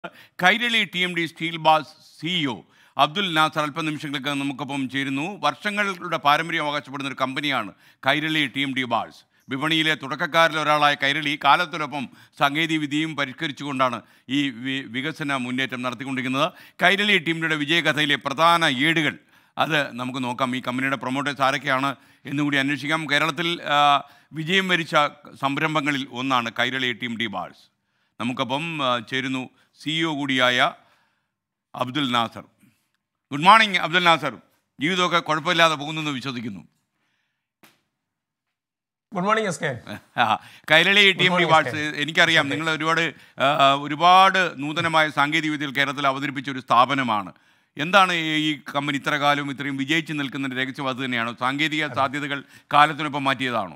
Kairali T M D steel bars CEO Abdul Nasser അല്പനിമിഷങ്ങൾക്ക് നമുക്കൊപ്പം ചേരുന്നു വർഷങ്ങളുടെ പാരമ്പര്യം അവകാശപ്പെടുന്ന ഒരു കമ്പനിയാണ് Kairali T M D bars വിപണിയിലെ തുടക്കക്കാരിൽ ഒരാളായ കൈരളി കാലത്തിനൊപ്പം സാങ്കേതികവിദ്യയും പരിഷ്കരിച്ചുകൊണ്ടാണ് ഈ വി- വികസന മുന്നേറ്റം നടത്തിക്കൊണ്ടിരിക്കുന്നത് കൈരളി ടീമിൻ്റെ വിജയകഥയിലെ പ്രധാന ഏടുകൾ അത് നമുക്ക് നോക്കാം ഈ കമ്പനിയുടെ പ്രൊമോട്ടേഴ്സ് ആരൊക്കെയാണ് എന്നുകൂടി അന്വേഷിക്കാം കേരളത്തിൽ ആ, വിജയം വരിച്ച സംരംഭങ്ങളിൽ ഒന്നാണ് കൈരളി ടീം ഡി ബാൾസ് നമുക്കൊപ്പം ആ, ചേരുന്നു സിഇഒ കൂടിയായ അബ്ദുൽ നാസർ ഗുഡ് മോർണിംഗ് അബ്ദുൽ നാസർ ജീവിതമൊക്കെ കുഴപ്പമില്ലാതെ പോകുന്നു എന്ന് വിശ്വസിക്കുന്നു ഗുഡ് മോർണിംഗ് എസ് കെ ആ, Kairali T M D morning, what's എനിക്കറിയാം നിങ്ങൾ ഒരുപാട് ആ, ഒരുപാട് നൂതനമായ സാങ്കേതിക വിദ്യകൾ കേരളത്തിൽ അവതരിപ്പിച്ച ഒരു സ്ഥാപനമാണ് എന്താണ് ഈ- ഈ കമ്പനി ഇത്ര കാലം ഇത്രയും വിജയിച്ച് നിൽക്കുന്ന രഹസ്യം അത് തന്നെയാണോ സാങ്കേതിക സാധ്യതകൾ കാലത്തിനൊപ്പം മാറ്റിയതാണോ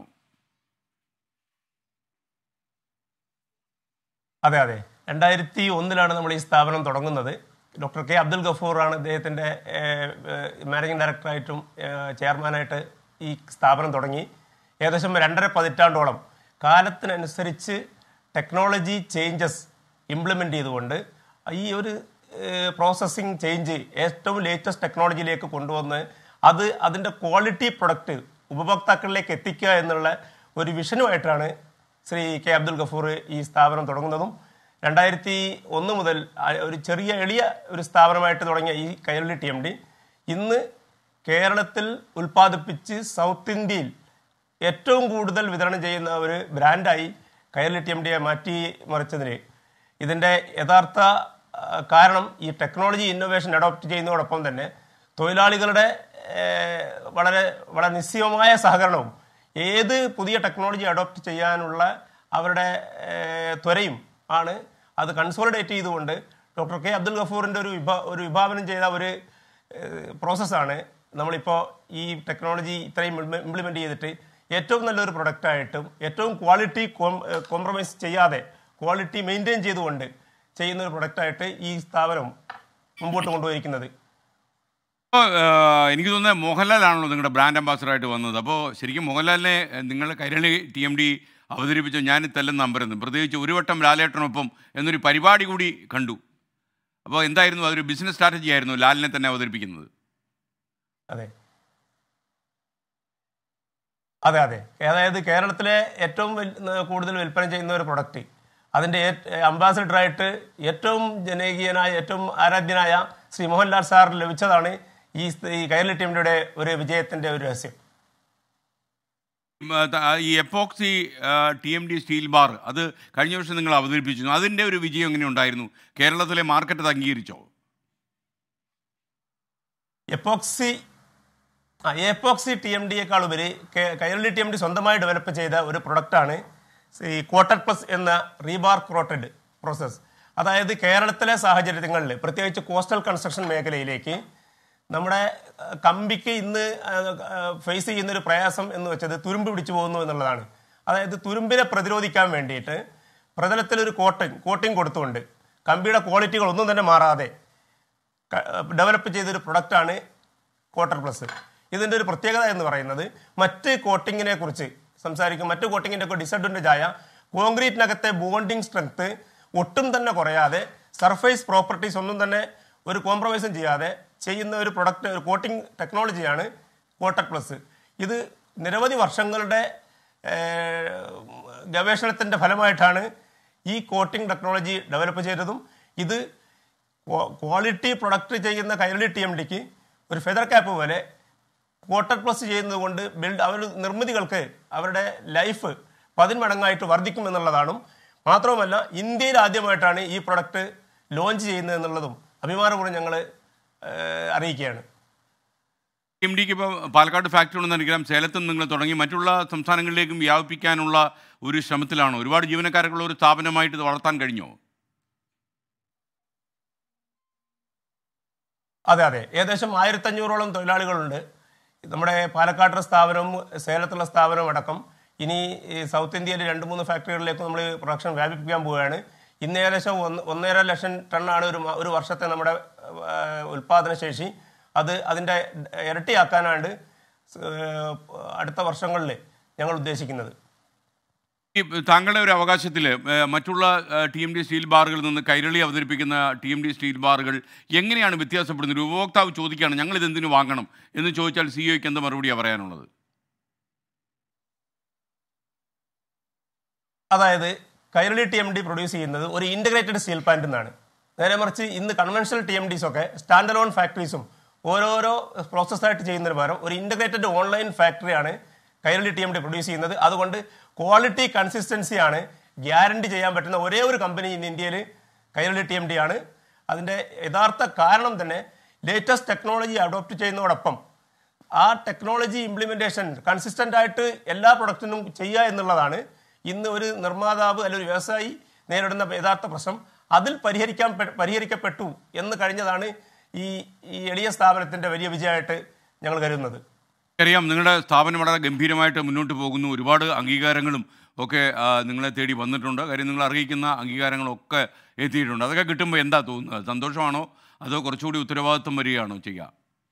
അതെ അതെ രണ്ടായിരത്തി ഒന്നിലാണ് നമ്മൾ ഈ സ്ഥാപനം തുടങ്ങുന്നത് ഡോക്ടർ കെ അബ്ദുൽ ഗഫൂറാണ് ഇദ്ദേഹത്തിൻ്റെ മാനേജിംഗ് ഡയറക്ടറായിട്ടും ഏഹ്, ചെയർമാനായിട്ട് ഈ സ്ഥാപനം തുടങ്ങി ഏകദേശം രണ്ടര പതിറ്റാണ്ടോളം കാലത്തിനനുസരിച്ച് ടെക്നോളജി ചേഞ്ചസ് ഇംപ്ലിമെൻ്റ് ചെയ്തുകൊണ്ട് ഈ ഒരു പ്രോസസ്സിങ് ചേഞ്ച് ഏറ്റവും ലേറ്റസ്റ്റ് ടെക്നോളജിയിലേക്ക് കൊണ്ടുവന്ന് അത് അതിൻ്റെ ക്വാളിറ്റി പ്രൊഡക്റ്റ് ഉപഭോക്താക്കളിലേക്ക് എത്തിക്കുക എന്നുള്ള ഒരു വിഷനുമായിട്ടാണ് ശ്രീ കെ അബ്ദുൽ ഗഫൂർ ഈ സ്ഥാപനം തുടങ്ങുന്നതും രണ്ടായിരത്തി ഒന്ന് മുതൽ ആ- ഒരു ചെറിയ എളിയ ഒരു സ്ഥാപനമായിട്ട് തുടങ്ങിയ ഈ കൈരളി ടി എം ഡി ഇന്ന് കേരളത്തിൽ ഉൽപ്പാദിപ്പിച്ച് സൗത്ത് ഇന്ത്യയിൽ ഏറ്റവും കൂടുതൽ വിതരണം ചെയ്യുന്ന ഒരു ബ്രാൻഡായി കൈരളി ടി എം ഡിയെ മാറ്റി മറിച്ചതിന് ഇതിൻ്റെ യഥാർത്ഥ ആ, കാരണം ഈ ടെക്നോളജി ഇന്നോവേഷൻ അഡോപ്റ്റ് ചെയ്യുന്നതോടൊപ്പം തന്നെ തൊഴിലാളികളുടെ ഏഹ്, വളരെ വളരെ നിസ്സീയമായ സഹകരണവും ഏത് പുതിയ ടെക്നോളജി അഡോപ്റ്റ് ചെയ്യാനുള്ള അവരുടെ ഏഹ്, ത്വരയും ആണ് അത് കൺസോളിഡേറ്റ് ചെയ്തുകൊണ്ട് ഡോക്ടർ കെ അബ്ദുൽ ഗഫൂറിൻ്റെ ഒരു വിഭാ ഒരു വിഭാവനം ചെയ്ത ഒരു പ്രോസസ്സാണ് നമ്മളിപ്പോൾ ഈ ടെക്നോളജി ഇത്രയും ഇംപ്ലിമെൻ്റ് ചെയ്തിട്ട് ഏറ്റവും നല്ലൊരു പ്രൊഡക്റ്റായിട്ടും ഏറ്റവും ക്വാളിറ്റി കോംപ്രമൈസ് ചെയ്യാതെ ക്വാളിറ്റി മെയിൻറ്റെയിൻ ചെയ്തുകൊണ്ട് ചെയ്യുന്ന ഒരു പ്രൊഡക്റ്റായിട്ട് ഈ സ്ഥാപനം മുമ്പോട്ട് കൊണ്ടുപോയിരിക്കുന്നത് അപ്പോൾ ആ, എനിക്ക് തോന്നുന്നത് മോഹൻലാലാണല്ലോ നിങ്ങളുടെ ബ്രാൻഡ് അംബാസഡറായിട്ട് വന്നത് അപ്പോൾ ശരിക്കും മോഹൻലാലിനെ നിങ്ങൾ കൈരളി ടി എം ഡി അവതരിപ്പിച്ച ഞാൻ തെല്ലെന്ന് നമ്പരുന്നു പ്രത്യേകിച്ച് ഒരു വട്ടം ലാലേട്ടനൊപ്പം എന്നൊരു പരിപാടി കൂടി കണ്ടു അപ്പോൾ എന്തായിരുന്നു അതൊരു ബിസിനസ് സ്ട്രാറ്റജി ആയിരുന്നു ലാലിനെ തന്നെ അവതരിപ്പിക്കുന്നത് അതെ അതെ അതെ അതായത് കേരളത്തിലെ ഏറ്റവും വൽ- ന- കൂടുതൽ വിൽപ്പന ചെയ്യുന്ന ഒരു പ്രൊഡക്റ്റ് അതിൻ്റെ അംബാസിഡറായിട്ട് ഏറ്റവും ജനകീയനായ ഏറ്റവും ആരാധ്യനായ ശ്രീ മോഹൻലാൽ സാർ ലഭിച്ചതാണ് ഈ സ്- ഈ കൈരളി ടീമിൻ്റെ ഒരു വിജയത്തിൻ്റെ ഒരു രഹസ്യം ഉം, ആ, ത- ആ, ഈ epoxy T M D steel bar അത് കഴിഞ്ഞ വർഷം നിങ്ങൾ അവതരിപ്പിച്ചു അതിൻ്റെ ഒരു വിജയം എങ്ങനെ ഉണ്ടായിരുന്നു കേരളത്തിലെ മാർക്കറ്റ് അത് അംഗീകരിച്ചോ എപ്പോക്സി ആ എപ്പോക്സി ടി എം ഡിയേക്കാൾ ഉപരി കെ- കൈരളി ടി എം ഡി സ്വന്തമായി ഡെവലപ്പ് ചെയ്ത ഒരു പ്രൊഡക്റ്റാണ് ഈ കോട്ടഡ് പ്ലസ് എന്ന റീബാർ ക്രോട്ടഡ് പ്രോസസ്സ് അതായത് കേരളത്തിലെ സാഹചര്യങ്ങളിൽ പ്രത്യേകിച്ച് കോസ്റ്റൽ കൺസ്ട്രക്ഷൻ മേഖലയിലേക്ക് നമ്മുടെ അഹ്, കമ്പിക്ക് ഇന്ന് ഫേസ് ചെയ്യുന്ന ഒരു പ്രയാസം എന്ന് വെച്ചത് തുരുമ്പ് പിടിച്ചു പോകുന്നു എന്നുള്ളതാണ് അതായത് തുരുമ്പിനെ പ്രതിരോധിക്കാൻ വേണ്ടിയിട്ട് പ്രതലത്തിൽ ഒരു കോട്ടിങ് കോട്ടിങ് കൊടുത്തുകൊണ്ട് കമ്പിയുടെ ക്വാളിറ്റികൾ ഒന്നും തന്നെ മാറാതെ ഡെവലപ്പ് ചെയ്തൊരു പ്രൊഡക്റ്റാണ് കോട്ടർ പ്ലസ് ഇതിൻ്റെ ഒരു പ്രത്യേകത എന്ന് പറയുന്നത് മറ്റ് കോട്ടിങ്ങിനെ കുറിച്ച് സംസാരിക്കും മറ്റ് കോട്ടിങ്ങിൻ്റെ ഒക്കെ ഡിസഡ്വാൻറ്റേജ് ആയ കോൺക്രീറ്റിനകത്തെ ബോണ്ടിങ് സ്ട്രെങ്ത് ഒട്ടും തന്നെ കുറയാതെ സർഫേസ് പ്രോപ്പർട്ടീസ് ഒന്നും തന്നെ ഒരു കോംപ്രമൈസും ചെയ്യാതെ ചെയ്യുന്ന ഒരു പ്രൊഡക്റ്റ് ഒരു കോട്ടിംഗ് ടെക്നോളജിയാണ് കോട്ടർ പ്ലസ് ഇത് നിരവധി വർഷങ്ങളുടെ ഗവേഷണത്തിൻ്റെ ഫലമായിട്ടാണ് ഈ കോട്ടിംഗ് ടെക്നോളജി ഡെവലപ്പ് ചെയ്തതും ഇത് ക്വാ- ക്വാളിറ്റി പ്രൊഡക്റ്റ് ചെയ്യുന്ന കൈരളി ടി എം ഡിക്ക് ഒരു ഫെദർ ക്യാപ്പ് പോലെ കോട്ടർ പ്ലസ് ചെയ്യുന്നത് കൊണ്ട് ബിൽഡ് അവർ നിർമ്മിതികൾക്ക് അവരുടെ ലൈഫ് പതിന്മടങ്ങായിട്ട് വർദ്ധിക്കും എന്നുള്ളതാണ് മാത്രവുമല്ല ഇന്ത്യയിൽ ആദ്യമായിട്ടാണ് ഈ പ്രൊഡക്റ്റ് ലോഞ്ച് ചെയ്യുന്നത് എന്നുള്ളതും അഭിമാനപൂർവ്വം ഞങ്ങൾ അറിയിക്കുകയാണ് എം ഡിക്ക് ഇപ്പോൾ പാലക്കാട് ഫാക്ടറി ഉണ്ടെന്ന് അറിയാം സേലത്തും നിങ്ങൾ തുടങ്ങി മറ്റുള്ള സംസ്ഥാനങ്ങളിലേക്കും വ്യാപിപ്പിക്കാനുള്ള ഒരു ശ്രമത്തിലാണോ ഒരുപാട് ജീവനക്കാരൊക്കെയുള്ള ഒരു സ്ഥാപനമായിട്ട് ഇത് വളർത്താൻ കഴിഞ്ഞോ അതെ അതെ ഏകദേശം ആയിരത്തഞ്ഞൂറോളം തൊഴിലാളികളുണ്ട് നമ്മുടെ പാലക്കാട്ടെ സ്ഥാപനവും സേലത്തുള്ള സ്ഥാപനവും അടക്കം ഇനി ഈ സൗത്ത് ഇന്ത്യയിൽ രണ്ട് മൂന്ന് ഫാക്ടറികളിലേക്ക് നമ്മൾ പ്രൊഡക്ഷൻ വ്യാപിപ്പിക്കാൻ പോവുകയാണ് ഇന്ന് ഏകദേശം ഒന്ന് ഒന്നര ലക്ഷം ടണ്ണാണ് ഒരു മ- ഒരു വർഷത്തെ നമ്മുടെ ആ, ഉൽപാദന ശേഷി അത് അതിൻ്റെ ഇരട്ടിയാക്കാനാണ് സ്- അടുത്ത വർഷങ്ങളിൽ ഞങ്ങൾ ഉദ്ദേശിക്കുന്നത് ഈ താങ്കളുടെ ഒരു അവകാശത്തിൽ മറ്റുള്ള ടി എം ഡി സ്റ്റീൽ ബാറുകളിൽ നിന്ന് കൈരളി അവതരിപ്പിക്കുന്ന ടി എം ഡി സ്റ്റീൽ ബാറുകൾ എങ്ങനെയാണ് വ്യത്യാസപ്പെടുന്നത് ഒരു ഉപഭോക്താവ് ചോദിക്കുകയാണ് ഞങ്ങൾ ഇതെന്തിനു വാങ്ങണം എന്ന് ചോദിച്ചാൽ സി ഒക്ക് എന്താ മറുപടിയാണ് പറയാനുള്ളത് അതായത് Kairali T M D produce ചെയ്യുന്നത് ഒരു ഇന്റഗ്രേറ്റഡ് സ്റ്റീൽ പ്ലാന്റ് എന്നാണ് നേരെ മറിച്ച് ഇന്ന് കൺവെൻഷണൽ ടി എം ഡിസ് ഒക്കെ സ്റ്റാൻഡ് അലോൺ ഫാക്ടറീസും ഓരോരോ പ്രോസസ്സായിട്ട് ചെയ്യുന്നതിന് പകരം ഒരു ഇന്റഗ്രേറ്റഡ് ഓൺലൈൻ ഫാക്ടറിയാണ് Kairali T M D produce ചെയ്യുന്നത് അതുകൊണ്ട് ക്വാളിറ്റി കൺസിസ്റ്റൻസിയാണ് ഗ്യാരണ്ടി ചെയ്യാൻ പറ്റുന്ന ഒരേ ഒരു കമ്പനി ഇന്ന് ഇന്ത്യയിൽ കൈരളി ടി എം ഡി ആണ് അതിൻ്റെ യഥാർത്ഥ കാരണം തന്നെ ലേറ്റസ്റ്റ് ടെക്നോളജി അഡോപ്റ്റ് ചെയ്യുന്നതോടൊപ്പം ആ ടെക്നോളജി ഇംപ്ലിമെന്റേഷൻ കൺസിസ്റ്റന്റ് ആയിട്ട് എല്ലാ പ്രൊഡക്റ്റിനും ചെയ്യുക എന്നുള്ളതാണ് ഇന്ന് ഒരു നിർമ്മാതാവ് അല്ലെങ്കിൽ ഒരു വ്യവസായി നേരിടുന്ന യഥാർത്ഥ പ്രശ്നം അതിൽ പരിഹരിക്കാൻ പെ- പരിഹരിക്കപ്പെട്ടു എന്ന് കഴിഞ്ഞതാണ് ഈ ഈ എളിയ സ്ഥാപനത്തിന്റെ വലിയ വിജയമായിട്ട് ഞങ്ങൾ കരുതുന്നത് അറിയാം നിങ്ങളുടെ സ്ഥാപനം വളരെ ഗംഭീരമായിട്ട് മുന്നോട്ട് പോകുന്നു ഒരുപാട് അംഗീകാരങ്ങളും ഒക്കെ ആ, നിങ്ങളെ തേടി വന്നിട്ടുണ്ട് കാര്യം നിങ്ങൾ അറിയിക്കുന്ന അംഗീകാരങ്ങളൊക്കെ എത്തിയിട്ടുണ്ട് അതൊക്കെ കിട്ടുമ്പോൾ എന്താ തോന്നുന്നത് സന്തോഷമാണോ അതോ കുറച്ചുകൂടി ഉത്തരവാദിത്വം വരികയാണോ ചെയ്യുക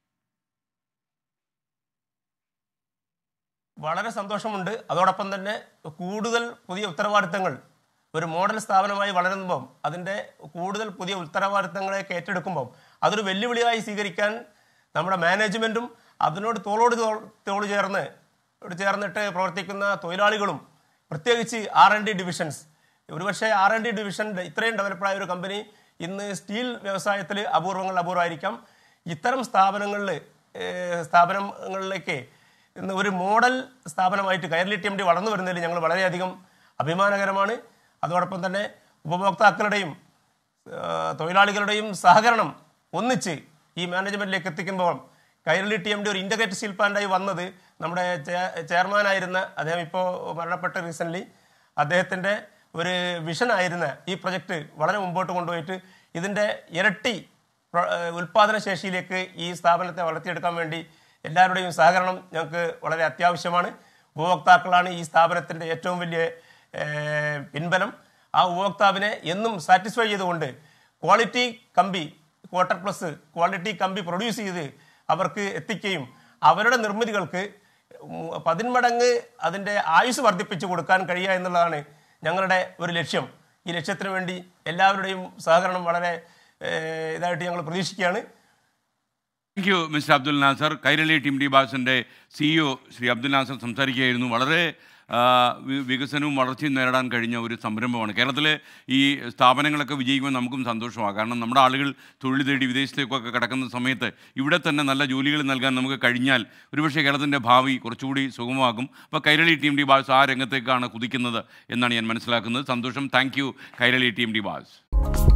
വളരെ സന്തോഷമുണ്ട് അതോടൊപ്പം തന്നെ കൂടുതൽ പുതിയ ഉത്തരവാദിത്തങ്ങൾ ഒരു മോഡൽ സ്ഥാപനമായി വളരുമ്പം അതിൻ്റെ കൂടുതൽ പുതിയ ഉത്തരവാദിത്തങ്ങളെ ഏറ്റെടുക്കുമ്പം അതൊരു വെല്ലുവിളിയായി സ്വീകരിക്കാൻ നമ്മുടെ മാനേജ്മെൻറ്റും അതിനോട് തോളോട് തോൾ തോട് ചേർന്ന് ോട് ചേർന്നിട്ട് പ്രവർത്തിക്കുന്ന തൊഴിലാളികളും പ്രത്യേകിച്ച് ആർ എൻ ഡി ഡിവിഷൻസ് ഒരുപക്ഷെ ആർ എൻ ഡി ഡിവിഷൻ ഇത്രയും ഡെവലപ്ഡായ ഒരു കമ്പനി ഇന്ന് സ്റ്റീൽ വ്യവസായത്തിൽ അപൂർവങ്ങൾ അപൂർവമായിരിക്കാം ഇത്തരം സ്ഥാപനങ്ങളിൽ സ്ഥാപനങ്ങളിലേക്ക് ഇന്ന് ഒരു മോഡൽ സ്ഥാപനമായിട്ട് കൈരളി ടി എം ഡി വളർന്നു വരുന്നതിൽ ഞങ്ങൾ വളരെയധികം അഭിമാനകരമാണ് അതോടൊപ്പം തന്നെ ഉപഭോക്താക്കളുടെയും ആ, തൊഴിലാളികളുടെയും സഹകരണം ഒന്നിച്ച് ഈ മാനേജ്മെന്റിലേക്ക് എത്തിക്കുമ്പോൾ കൈരളി ടി എം ഡി ഒരു ഇന്റഗ്രേറ്റഡ് സ്റ്റീൽ പ്ലാന്റായി വന്നത് നമ്മുടെ ചെ- ചെയർമാനായിരുന്ന അദ്ദേഹം ഇപ്പോൾ മരണപ്പെട്ട റീസെൻ്റ്ലി അദ്ദേഹത്തിൻ്റെ ഒരു വിഷനായിരുന്ന ഈ പ്രൊജക്റ്റ് വളരെ മുമ്പോട്ട് കൊണ്ടുപോയിട്ട് ഇതിൻ്റെ ഇരട്ടി പ്ര- ഏഹ് ഉൽപാദന ശേഷിയിലേക്ക് ഈ സ്ഥാപനത്തെ വളർത്തിയെടുക്കാൻ വേണ്ടി എല്ലാവരുടെയും സഹകരണം ഞങ്ങൾക്ക് വളരെ അത്യാവശ്യമാണ് ഉപഭോക്താക്കളാണ് ഈ സ്ഥാപനത്തിൻ്റെ ഏറ്റവും വലിയ ഏഹ്, പിൻബലം ആ ഉപഭോക്താവിനെ എന്നും സാറ്റിസ്ഫൈ ചെയ്തുകൊണ്ട് ക്വാളിറ്റി കമ്പി ക്വാർട്ടർ പ്ലസ് ക്വാളിറ്റി കമ്പി പ്രൊഡ്യൂസ് ചെയ്ത് അവർക്ക് എത്തിക്കുകയും അവരുടെ നിർമ്മിതികൾക്ക് ഉം പതിന്മടങ്ങ് അതിൻ്റെ ആയുസ് വർദ്ധിപ്പിച്ചു കൊടുക്കാൻ കഴിയുക എന്നുള്ളതാണ് ഞങ്ങളുടെ ഒരു ലക്ഷ്യം ഈ ലക്ഷ്യത്തിന് വേണ്ടി എല്ലാവരുടെയും സഹകരണം വളരെ ഏഹ്, ഇതായിട്ട് ഞങ്ങൾ പ്രതീക്ഷിക്കുകയാണ് thank you mister Abdul Nasser Kairali team D ബാസിൻ്റെ സിഇഒ ശ്രീ അബ്ദുൽ നാസർ സംസാരിക്കുകയായിരുന്നു വളരെ ആ, വി- വികസനവും വളർച്ചയും നേരിടാൻ കഴിഞ്ഞ ഒരു സംരംഭമാണ് കേരളത്തിലെ ഈ സ്ഥാപനങ്ങളൊക്കെ വിജയിക്കുമ്പോൾ നമുക്കും സന്തോഷമാണ് കാരണം നമ്മുടെ ആളുകൾ തൊഴിൽ തേടി വിദേശത്തേക്കൊക്കെ കിടക്കുന്ന സമയത്ത് ഇവിടെ തന്നെ നല്ല ജോലികൾ നൽകാൻ നമുക്ക് കഴിഞ്ഞാൽ ഒരുപക്ഷെ കേരളത്തിൻ്റെ ഭാവി കുറച്ചുകൂടി സുഗമമാകും അപ്പോൾ കൈരളി ടീം ഡി ബാസ് ആ രംഗത്തേക്കാണ് കുതിക്കുന്നത് എന്നാണ് ഞാൻ മനസ്സിലാക്കുന്നത് സന്തോഷം thank you Kairali team D bass